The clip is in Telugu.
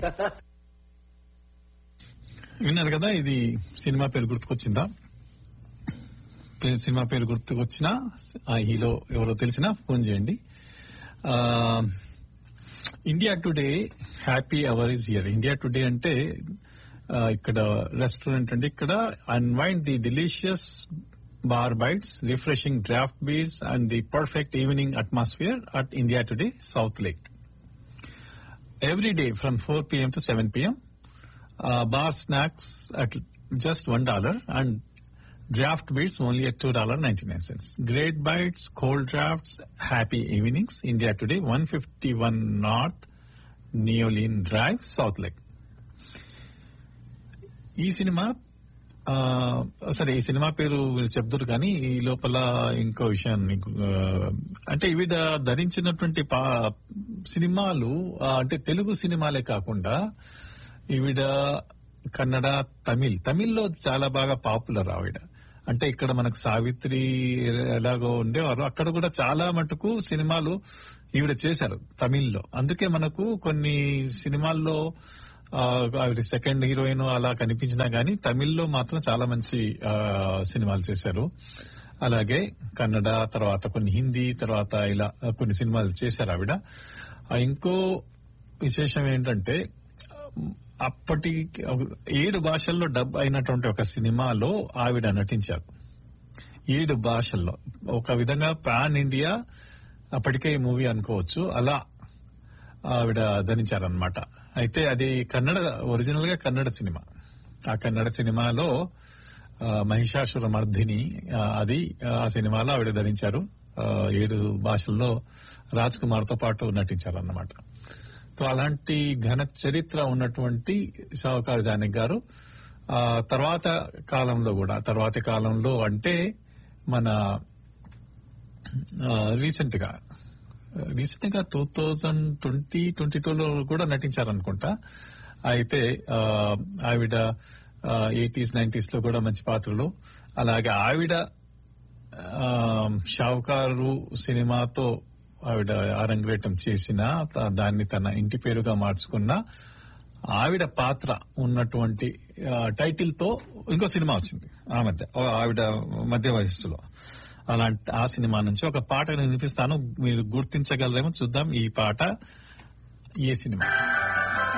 విన్నారు కదా ఇది సినిమా పేరు గుర్తుకొచ్చిందా పే- సినిమా పేరు గుర్తుకొచ్చినా ఆ హీరో ఎవరో తెలిసినా ఫోన్ చేయండి India Today happy hour is here India Today అంటే ఆ, ఇక్కడ రెస్టారెంట్ అంటే ఇక్కడ unwind the delicious bar bites refreshing draught beers and the perfect evening atmosphere at India Today South Lake every day from 4 p.m. to 7 p.m. Uh, bar snacks at just one dollar and draft beers only at two dollar ninety nine cents. Great bites, cold drafts, happy evenings. India Today, one fifty one North Neolene Drive, South Lake. ఈ సినిమా ఆ, సరే ఈ సినిమా పేరు మీరు చెప్తారు కానీ ఈ లోపల ఇంకో విషయం నీకు ఆ, అంటే ఈవిడ ధరించినటువంటి పా సినిమాలు ఆ, అంటే తెలుగు సినిమాలే కాకుండా ఈవిడ కన్నడ తమిళ్ తమిళ్లో చాలా బాగా పాపులర్ ఆవిడ అంటే ఇక్కడ మనకు సావిత్రి ఎలాగో ఉండేవారు అక్కడ కూడా చాలా మటుకు సినిమాలు ఈవిడ చేశారు తమిళ్లో అందుకే మనకు కొన్ని సినిమాల్లో ఆ, ఆవిడ సెకండ్ హీరోయిన్ అలా కనిపించినా గానీ తమిళ్లో మాత్రం చాలా మంచి ఆ, సినిమాలు చేశారు అలాగే కన్నడ తర్వాత కొన్ని హిందీ తర్వాత ఇలా కొన్ని సినిమాలు చేశారు ఆవిడ ఆ, ఇంకో విశేషం ఏంటంటే అప్పటి ఏడు భాషల్లో డబ్ అయినటువంటి ఒక సినిమాలో ఆవిడ నటించారు ఏడు భాషల్లో ఒక విధంగా పాన్ ఇండియా అప్పటికే ఈ మూవీ అనుకోవచ్చు అలా ఆవిడ ధరించారనమాట అయితే అది కన్నడ ఒరిజినల్ గా కన్నడ సినిమా ఆ కన్నడ సినిమాలో ఆ, మహిషాసుర మర్దిని ఆ, అది ఆ సినిమాలో ఆవిడ ధరించారు ఆ, ఏడు భాషల్లో రాజ్ కుమార్ తో పాటు నటించారు అన్నమాట సో అలాంటి ఘన చరిత్ర ఉన్నటువంటి షావుకార్ జానక్ గారు ఆ తర్వాత కాలంలో కూడా తర్వాతి కాలంలో అంటే మన రీసెంట్ గా రీసెంట్ గా టూ థౌజండ్ ట్వంటీ ట్వంటీ టూలో కూడా నటించారనుకుంటా అయితే ఆ, ఆవిడ ఎయిటీస్ నైన్టీస్ లో కూడా మంచి పాత్రలు అలాగే ఆవిడ ఆ, షావుకారు సినిమాతో ఆవిడ అరంగేటం చేసిన త- దాన్ని తన ఇంటి పేరుగా మార్చుకున్న ఆవిడ పాత్ర ఉన్నటువంటి ఆ, టైటిల్ తో ఇంకో సినిమా వచ్చింది ఆ మధ్య ఓ ఆవిడ మధ్య వయస్సులో అలాంటి ఆ సినిమా నుంచి ఒక పాట నేను వినిపిస్తాను మీరు గుర్తించగలరేమో చూద్దాం ఈ పాట ఏ సినిమా